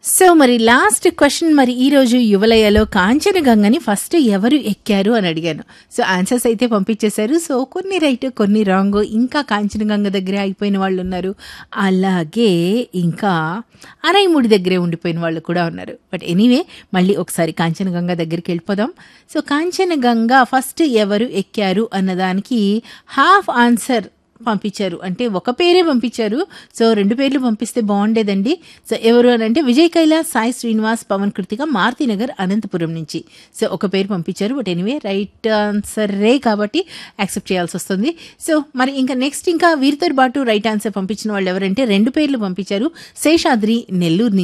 so మరి last question మరి ఈ రోజు యువలయలో కాంచనగంగని ఫస్ట్ ఎవరు ఎక్కారు అని అడిగాను సో ఆన్సర్స్ అయితే పంపించేశారు సో కొన్ని రైట్ కొన్ని రాంగ్ ఇంకా కాంచనగంగ దగ్గరే అయిపోయిన వాళ్ళు ఉన్నారు అలాగే ఇంకా అరైముడి దగ్గరే ఉండిపోయిన వాళ్ళు కూడా ఉన్నారు బట్ ఎనీవే మళ్ళీ ఒకసారి కాంచనగంగ దగ్గరికి వెళ్ళిపోదాం సో కాంచనగంగ ఫస్ట్ ఎవరు ఎక్కారు అన్నదానికి హాఫ్ ఆన్సర్ పంపించారు అంటే ఒక పేరే పంపించారు సో రెండు పేర్లు పంపిస్తే బాగుండేదండి సో ఎవరు అని అంటే విజయ్ కైలాస్ సాయి శ్రీనివాస్ పవన్ కృతిక మారుతినగర్ అనంతపురం నుంచి సో ఒక పేరు పంపించారు బట్ ఎనీవే రైట్ ఆన్సరే కాబట్టి యాక్సెప్ట్ చేయాల్సి వస్తుంది సో మరి ఇంకా నెక్స్ట్ ఇంకా వీరితో పాటు రైట్ ఆన్సర్ పంపించిన వాళ్ళు ఎవరంటే రెండు పేర్లు పంపించారు శేషాద్రి నెల్లూరు నుంచి